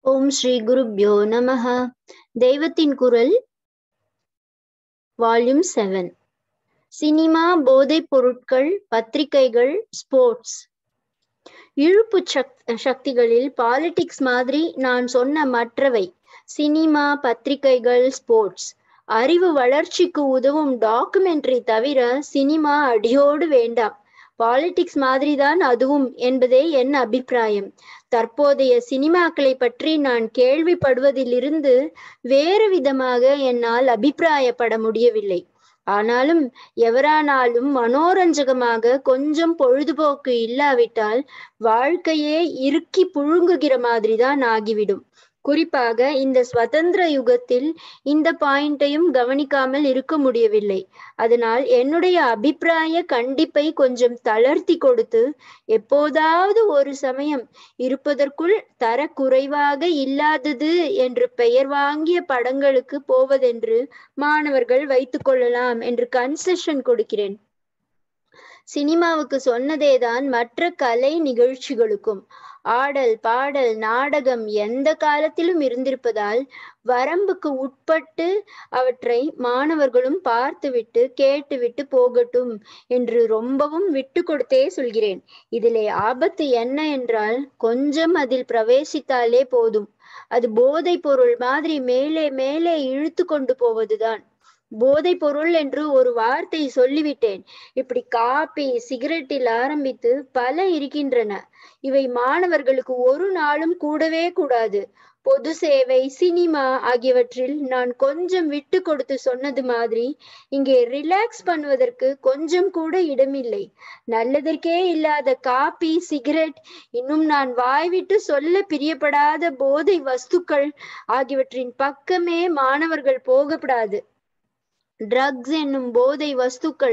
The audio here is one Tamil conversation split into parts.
ஓம் ஸ்ரீ குருப்யோ நமஹ தெய்வத்தின் குரல் வால்யூம் செவன் சினிமா போதைப் பொருட்கள் பத்திரிகைகள் ஸ்போர்ட்ஸ் இழுப்பு சக் சக்திகளில் பாலிடிக்ஸ் மாதிரி நான் சொன்ன மற்றவை சினிமா பத்திரிகைகள் ஸ்போர்ட்ஸ் அறிவு வளர்ச்சிக்கு உதவும் டாக்குமெண்ட்ரி தவிர சினிமா அடியோடு வேண்டாம் பாலிடிக்ஸ் மாதிரிதான் அதுவும் என்பதே என் அபிப்பிராயம் தற்போதைய சினிமாக்களை பற்றி நான் கேள்விப்படுவதிலிருந்து வேறு விதமாக என்னால் அபிப்பிராயப்பட முடியவில்லை ஆனாலும் எவரானாலும் மனோரஞ்சகமாக கொஞ்சம் பொழுதுபோக்கு இல்லாவிட்டால் வாழ்க்கையே இறுக்கி புழுங்குகிற மாதிரிதான் ஆகிவிடும் குறிப்பாக இந்த சுதந்திர யுகத்தில் இந்த பாயிண்டையும் கவனிக்காமல் இருக்க முடியவில்லை அதனால் என்னுடைய அபிப்பிராய கண்டிப்பை கொஞ்சம் தளர்த்தி கொடுத்து எப்போதாவது ஒரு சமயம் இருப்பதற்குள் தர குறைவாக இல்லாதது என்று பெயர் வாங்கிய படங்களுக்கு போவதென்று மாணவர்கள் வைத்துக் கொள்ளலாம் என்று கன்செஷன் கொடுக்கிறேன் சினிமாவுக்கு சொன்னதேதான் மற்ற கலை நிகழ்ச்சிகளுக்கும் ஆடல் பாடல் நாடகம் எந்த காலத்திலும் இருந்திருப்பதால் வரம்புக்கு உட்பட்டு அவற்றை மாணவர்களும் பார்த்துவிட்டு கேட்டுவிட்டு போகட்டும் என்று ரொம்பவும் விட்டு கொடுத்தே சொல்கிறேன் இதிலே ஆபத்து என்ன என்றால் கொஞ்சம் அதில் பிரவேசித்தாலே போதும் அது போதை பொருள் மாதிரி மேலே மேலே இழுத்து கொண்டு போவதுதான் போதை பொருள் என்று ஒரு வார்த்தை சொல்லிவிட்டேன் இப்படி காப்பி சிகரெட்டில் ஆரம்பித்து பல இருக்கின்றன இவை மாணவர்களுக்கு ஒரு நாளும் கூடவே கூடாது பொது சேவை சினிமா ஆகியவற்றில் நான் கொஞ்சம் விட்டு கொடுத்து சொன்னது மாதிரி இங்கே ரிலாக்ஸ் பண்ணுவதற்கு கொஞ்சம் கூட இடமில்லை நல்லதற்கே இல்லாத காப்பி சிகரெட் இன்னும் நான் வாய்விட்டு சொல்ல பிரியப்படாத போதை வஸ்துக்கள் ஆகியவற்றின் பக்கமே மாணவர்கள் போகப்படாது ட்ரக்ஸ் என்னும் போதை வஸ்துக்கள்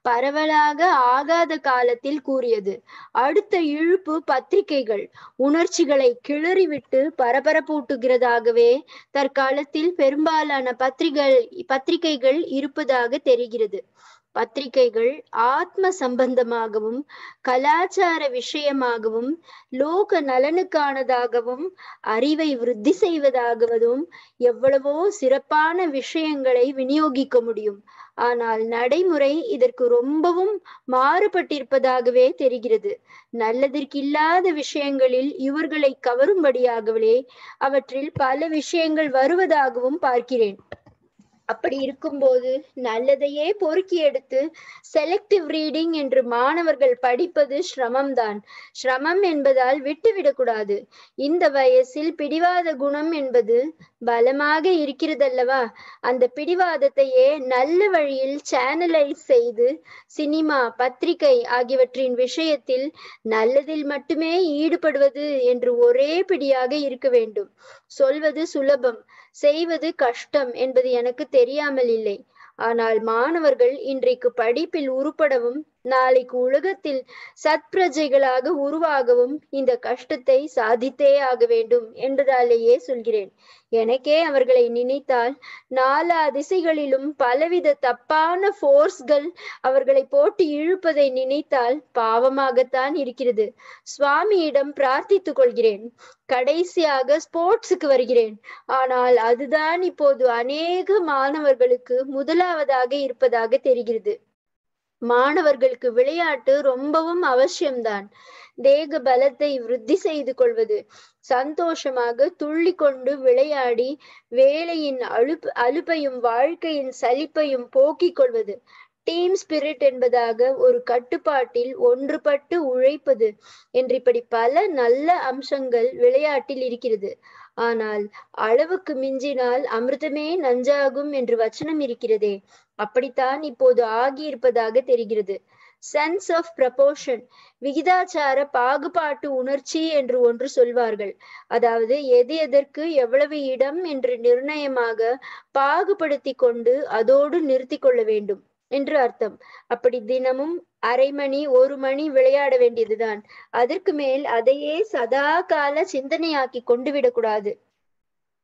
பரவலாக ஆகாத காலத்தில் கூறியது அடுத்த இழுப்பு பத்திரிகைகள் உணர்ச்சிகளை கிளறிவிட்டு பரபரப்பூட்டுகிறதாகவே தற்காலத்தில் பெரும்பாலான பத்திரிகை பத்திரிகைகள் இருப்பதாக தெரிகிறது பத்திரிகைகள் ஆத்ம சம்பந்தமாகவும் கலாச்சார விஷயமாகவும் லோக நலனுக்கானதாகவும் அறிவை விருத்தி செய்வதாகவும் எவ்வளவோ சிறப்பான விஷயங்களை விநியோகிக்க முடியும் ஆனால் நடைமுறை இதற்கு ரொம்பவும் மாறுபட்டிருப்பதாகவே தெரிகிறது நல்லதற்கில்லாத விஷயங்களில் இவர்களை கவரும்படியாகவே அவற்றில் பல விஷயங்கள் வருவதாகவும் பார்க்கிறேன் அப்படி இருக்கும்போது நல்லதையே பொறுக்கி எடுத்து செலக்டிவ் ரீடிங் என்று மாணவர்கள் படிப்பது சிரமம்தான் சிரமம் என்பதால் விட்டுவிடக்கூடாது இந்த வயசில் பிடிவாத குணம் என்பது பலமாக இருக்கிறதல்லவா அந்த பிடிவாதத்தையே நல்ல வழியில் சேனலைஸ் செய்து சினிமா பத்திரிகை ஆகியவற்றின் விஷயத்தில் நல்லதில் மட்டுமே ஈடுபடுவது என்று ஒரே பிடியாக இருக்க வேண்டும் சொல்வது சுலபம் செய்வது கஷ்டம் என்பது எனக்கு தெரியாமல் இல்லை ஆனால் மாணவர்கள் இன்றைக்கு படிப்பில் உருப்படவும் நாளைக்கு உலகத்தில் சத்பிரஜைகளாக உருவாகவும் இந்த கஷ்டத்தை சாதித்தே ஆக வேண்டும் என்பதாலேயே சொல்கிறேன் எனக்கே அவர்களை நினைத்தால் நாலா திசைகளிலும் பலவித தப்பான போர்ஸ்கள் அவர்களை போட்டு இழுப்பதை நினைத்தால் பாவமாகத்தான் இருக்கிறது சுவாமியிடம் பிரார்த்தித்துக் கொள்கிறேன் கடைசியாக ஸ்போர்ட்ஸுக்கு வருகிறேன் ஆனால் அதுதான் இப்போது அநேக மாணவர்களுக்கு முதலாவதாக இருப்பதாக தெரிகிறது மாணவர்களுக்கு விளையாட்டு ரொம்பவும் அவசியம்தான் தேக பலத்தை விருத்தி செய்து கொள்வது சந்தோஷமாக துள்ளி கொண்டு விளையாடி வேலையின் அழுப்பு அலுப்பையும் வாழ்க்கையின் சலிப்பையும் போக்கிக் கொள்வது டீம் ஸ்பிரிட் என்பதாக ஒரு கட்டுப்பாட்டில் ஒன்றுபட்டு உழைப்பது என்று இப்படி பல நல்ல அம்சங்கள் விளையாட்டில் இருக்கிறது ஆனால் அளவுக்கு மிஞ்சினால் அமிர்தமே நஞ்சாகும் என்று வச்சனம் இருக்கிறதே அப்படித்தான் இப்போது ஆகியிருப்பதாக தெரிகிறது சென்ஸ் ஆஃப் ப்ரப்போர்ஷன் விகிதாச்சார பாகுபாட்டு உணர்ச்சி என்று ஒன்று சொல்வார்கள் அதாவது எது எதற்கு எவ்வளவு இடம் என்று நிர்ணயமாக பாகுபடுத்தி கொண்டு அதோடு நிறுத்தி கொள்ள வேண்டும் என்று அர்த்தம் அப்படி தினமும் அரை மணி ஒரு மணி விளையாட வேண்டியதுதான் அதற்கு மேல் அதையே சதா கால சிந்தனையாக்கி கொண்டு விடக்கூடாது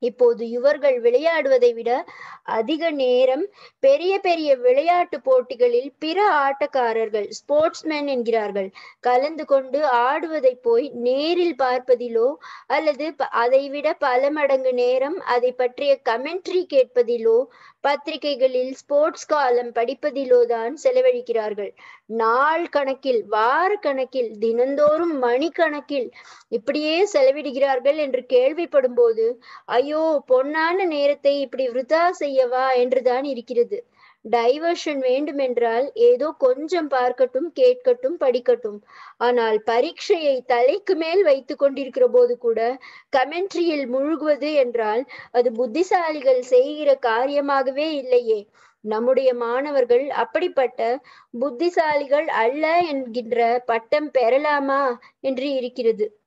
இப்போது இவர்கள் விளையாடுவதை விட அதிக நேரம் பெரிய பெரிய விளையாட்டு போட்டிகளில் பிற ஆட்டக்காரர்கள் ஸ்போர்ட்ஸ்மேன் என்கிறார்கள் கலந்து கொண்டு ஆடுவதை போய் நேரில் பார்ப்பதிலோ அல்லது அதைவிட பல மடங்கு நேரம் அதை பற்றிய கமெண்ட்ரி கேட்பதிலோ பத்திரிகைகளில் ஸ்போர்ட்ஸ் காலம் படிப்பதிலோ தான் செலவழிக்கிறார்கள் நாள் கணக்கில் வார கணக்கில் தினந்தோறும் மணிக்கணக்கில் இப்படியே செலவிடுகிறார்கள் என்று கேள்விப்படும் போது ஐயோ பொன்னான நேரத்தை இப்படி விருதா செய்யவா என்றுதான் இருக்கிறது டைவர்ஷன் வேண்டுமென்றால் ஏதோ கொஞ்சம் பார்க்கட்டும் கேட்கட்டும் படிக்கட்டும் ஆனால் பரீட்சையை தலைக்கு மேல் வைத்து கொண்டிருக்கிற போது கூட கமெண்ட்ரியில் முழுகுவது என்றால் அது புத்திசாலிகள் செய்கிற காரியமாகவே இல்லையே நம்முடைய மாணவர்கள் அப்படிப்பட்ட புத்திசாலிகள் அல்ல என்கின்ற பட்டம் பெறலாமா என்று இருக்கிறது